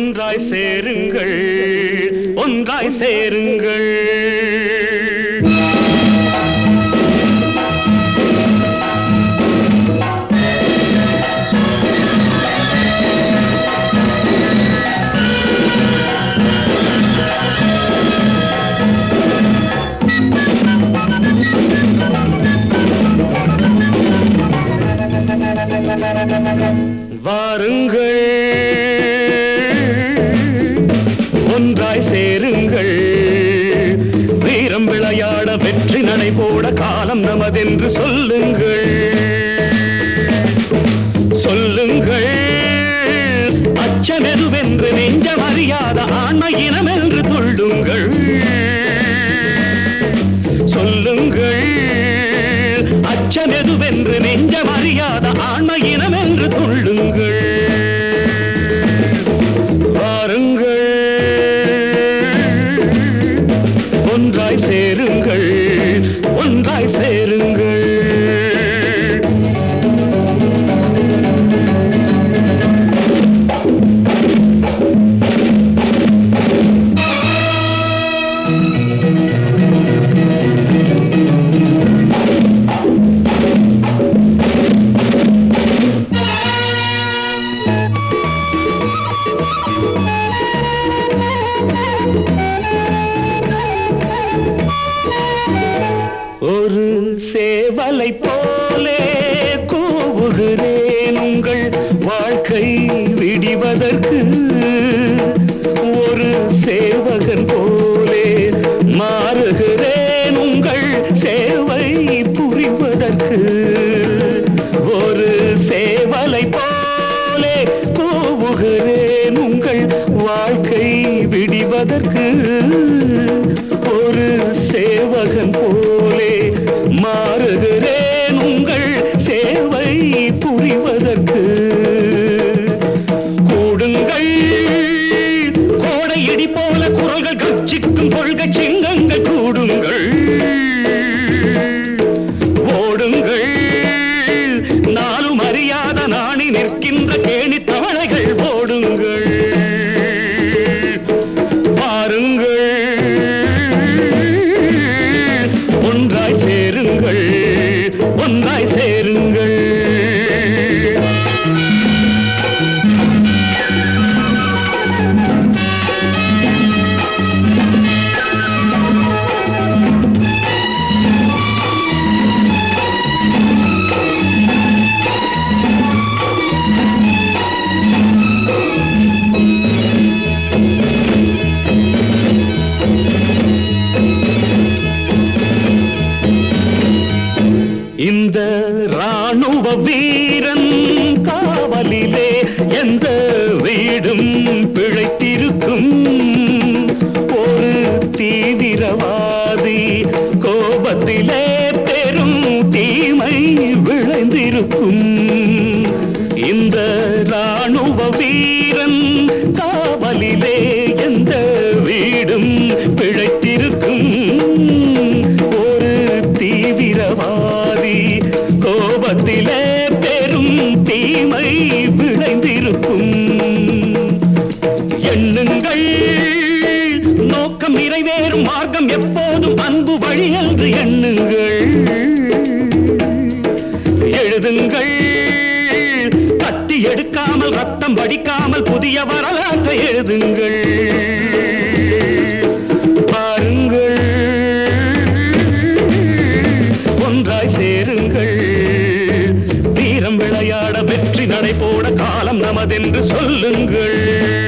ஒன்றாய் சேருங்கள் ஒன்றாய் சேருங்கள் வாருங்கள் ஒன்றாய் சேருங்கள் வீரம் விளையாட வெற்றி நடை போட காலம் நமதென்று சொல்லுங்கள் சொல்லுங்கள் அச்சமெதுவென்று நெஞ்சம் அறியாத ஆண்மை இனமென்று துள்ளுங்கள் சொல்லுங்கள் அச்சமெதுவென்று நெஞ்சம் அறியாத ஆண்மை இனமென்று துள்ளுங்கள் வாருங்கள் ஒன்றாய் சேருங்கள் ஒன்றாய் சேருங்கள் ஒரு சேவலை போலே கூவுகிறேன் உங்கள் வாழ்க்கை விடிவதற்கு ஒரு சேவகன் போலே மாறுகிறேன் உங்கள் சேவை புரிவதற்கு ஒரு சேவலை போலே கூவுகிறேன் உங்கள் வாழ்க்கை விடிவதற்கு ஒரு சேவகன் போலே மாறுகிறேன் உங்கள் சேவை புரிவதற்கு கூடுங்கள் கோடையடி போல குரல்கள் கட்சிக்கும் கொள்கை சிங்கங்கள் கூடுங்கள் ஓடுங்கள் நாளும் அறியாத நாணி நிற்கின்ற கேணி தவளைகள் ஓடுங்கள் பாருங்கள் ஒன்றாய் சேருங்கள் ஒன்றாய் சேருங்கள் இந்த ராணுவ வீரன் காவலிலே எந்த வீடும் பிழைத்திருக்கும் ஒரு தீவிரவாதி கோபத்திலே பெரும் தீமை விளைந்திருக்கும் இந்த ராணுவ வீரன் காவலிலே எந்த வீடும் பிழைத்திருக்கும் ஒரு தீவிரவாதி கோபத்திலே பெரும் தீமை விளைந்திருக்கும் எண்ணுங்கள் நோக்கம் நிறைவேறும் மார்க்கம் எப்போதும் அன்பு வழி என்று எண்ணுங்கள் எழுதுங்கள் கத்தி எடுக்காமல் ரத்தம் வடிக்காமல் புதிய வரலாற்றை எழுதுங்கள் பாருங்கள் ஒன்றாய் சேருங்கள் வீரம் விளையாட வெற்றி நடை போட காலம் நமதென்று சொல்லுங்கள்